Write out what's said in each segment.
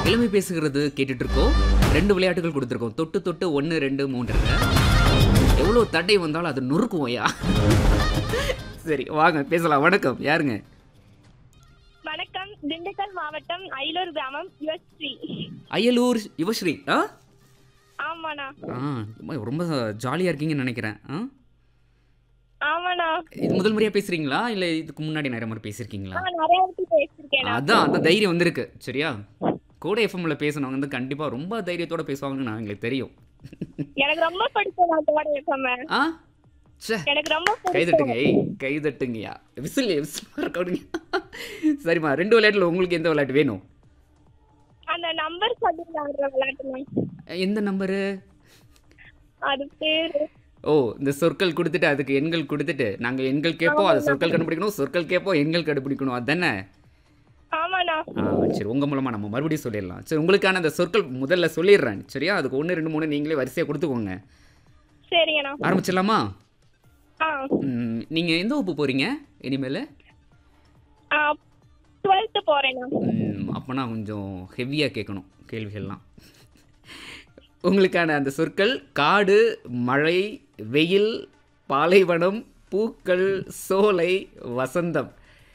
இளமை பேசுகிறது கேட்டுட்டு இருக்கோம் ரெண்டு விளையாட்டுகள் கொடுத்துருக்கோம் தொட்டு தொட்டு ஒன்று ரெண்டு மூன்று எவ்வளோ தடை வந்தாலும் அது நொறுக்கும் ஐயா சரி வாங்க பேசலாம் வணக்கம் யாருங்க வணக்கம் திண்டுக்கல் மாவட்டம் அயலூர் கிராமம் யுவஸ்ரீ அயலூர் யுவஸ்ரீ ஆ ஆமாண்ணா ஆ ரொம்ப- ரொம்ப ஜாலியாக இருக்கீங்கன்னு நினைக்கிறேன் ஆ ஆமாண்ணா இது முதல் முறையாக பேசுகிறீங்களா இல்லை இதுக்கு முன்னாடி நிறைய முறை பேசியிருக்கீங்களா நான் நிறைய இடத்துல பேசியிருக்கேன் அதான் அந்த தைரியம் வந்திருக்கு சரியா கூட எஃப்எம்ல பேசினவங்க வந்து கண்டிப்பாக ரொம்ப தைரியத்தோட பேசுவாங்கன்னு நான் எங்களுக்கு தெரியும் எனக்கு ரொம்ப பிடிக்கும் நான் தோட எப்பமே ஆ சே எனக்கு ரொம்ப பிடிக்கும் கைதட்டுங்க ஏய் கைதட்டுங்கய்யா விசில் விசில் இருக்கணுங்க சரிம்மா ரெண்டு விளையாட்டில் உங்களுக்கு எந்த விளையாட்டு வேணும் அந்த நம்பர் சொல்லி விளையாடுற விளையாட்டுண்ணா எந்த நம்பரு அது பேரு ஓ இந்த சொற்கள் கொடுத்துட்டு அதுக்கு எண்கள் கொடுத்துட்டு நாங்கள் எண்கள் கேட்போம் அது சொற்கள் கண்டுபிடிக்கணும் சொற்கள் கேட்போம் எண்கள் கண்டுபிடிக்கணும் அதானே ஆமாண்ணா ஆ சரி உங்கள் மூலமாக நம்ம மறுபடியும் சொல்லிடலாம் சரி உங்களுக்கான அந்த சொற்கள் முதல்ல சொல்லிடுறேன் சரியா அதுக்கு ஒன்று ரெண்டு மூணு நீங்களே வரிசையாக கொடுத்துக்கோங்க சரிங்கண்ணா ஆரம்பிச்சிடலாமா ஆ நீங்கள் எந்த வகுப்பு போகிறீங்க இனிமேல் டுவெல்த்து போறேண்ணா அப்போனா கொஞ்சம் ஹெவியாக கேட்கணும் கேள்விகள்லாம் உங்களுக்கான அந்த சொற்கள் காடு மழை வெயில் பாலைவனம் பூக்கள் சோலை வசந்தம்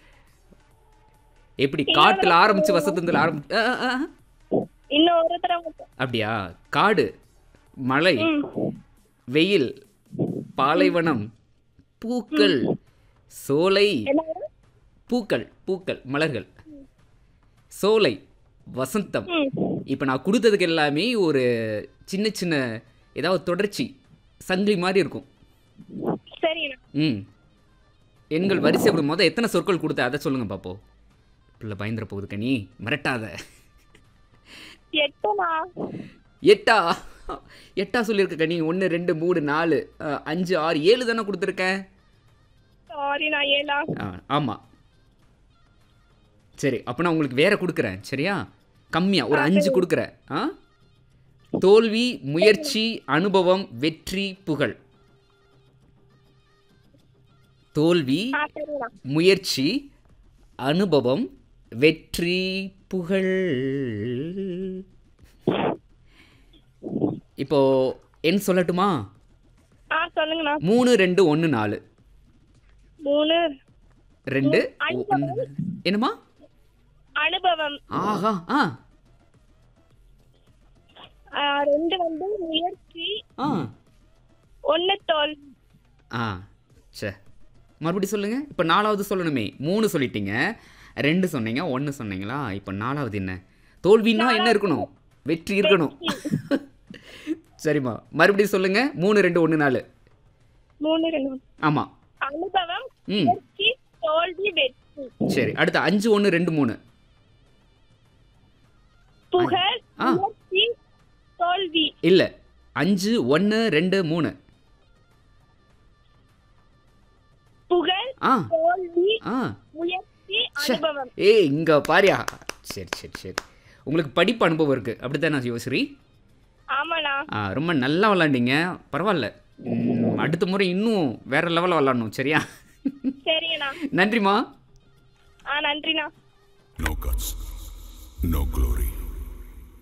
எப்படி காட்டில் ஆரம்பிச்சு வசந்தத்தில் ஆரம்பி ஆ, ஆ, ஆ. இன்னும் ஒரு தடவை மட்டும். அப்படியா காடு மழை ம் வெயில் பாலைவனம் பூக்கள் சோலை என்ன பூக்கள் பூக்கள் மலர்கள் சோலை வசந்தம் ம் இப்போ நான் கொடுத்ததுக்கு எல்லாமே ஒரு சின்ன சின்ன ஏதாவது தொடர்ச்சி சங்கிலி மாதிரி இருக்கும் சரிண்ணா ம் எண்கள் வரிசை கொடு மொதல் எத்தனை சொற்கள் கொடுத்த அதை சொல்லுங்க பாப்போ பிள்ளை பயந்துட போகுது கனி மிரட்டாத எட்டுண்ணா எட்டா எட்டா சொல்லியிருக்க கனி ஒன்று ரெண்டு மூணு நாலு அஹ், அஞ்சு ஆறு ஏழு தானே கொடுத்துருக்கேன் சாரிண்ணா ஏழா ஆமாம் சரி அப்போ நான் உங்களுக்கு வேற கொடுக்குறேன் சரியா கம்மியாக ஒரு அஞ்சு கொடுக்குறேன் ஆ தோல்வி முயற்சி அனுபவம் வெற்றி புகழ் தோல்வி ஆ சரிண்ணா முயற்சி அனுபவம் வெற்றி புகழ் இப்போ என் சொல்லட்டுமா ஆ சொல்லுங்கண்ணா மூணு ரெண்டு ஒன்று நாலு மூணு ரெண்டு அனுபவம். ஒன்று என்னம்மா அனுபவம் ஆஹா ஆ ஆ, ரெண்டு வந்து முயற்சி ஆ ஒன்னு தோல் ஆ சே மறுபடியும் சொல்லுங்க இப்போ நாலாவது சொல்லணுமே மூணு சொல்லிட்டீங்க ரெண்டு சொன்னீங்க ஒன்று சொன்னீங்களா இப்போ நாலாவது என்ன தோல்வின்னா என்ன இருக்கணும் வெற்றி இருக்கணும் சரிம்மா மறுபடியும் சொல்லுங்க மூணு ரெண்டு ஒன்று நாலு மூணு ரெண்டு ஆமாம் அனுபவம் ம் முயற்சி தோல்வி வெற்றி சரி அடுத்து அஞ்சு ஒன்று ரெண்டு மூணு புகழ் ஆ. முயற்சி தோல்வி இல்லை அஞ்சு ஒன்று ரெண்டு மூணு புகழ் ஆ தோல்வி ஆ முயற்சி ச்சே. அனுபவம் ஏய் இங்கே பாரியா சரி சரி சரி உங்களுக்கு படிப்பு அனுபவம் இருக்குது அப்படித்தானே யோசரி ஆமாண்ணா ஆ ரொம்ப நல்லா விளாண்டீங்க பரவாயில்ல ம், அடுத்த முறை இன்னும் வேற லெவலில் விளாடணும் சரியா சரிங்கண்ணா நன்றிம்மா ஆ நன்றிண்ணா No guts, no glory.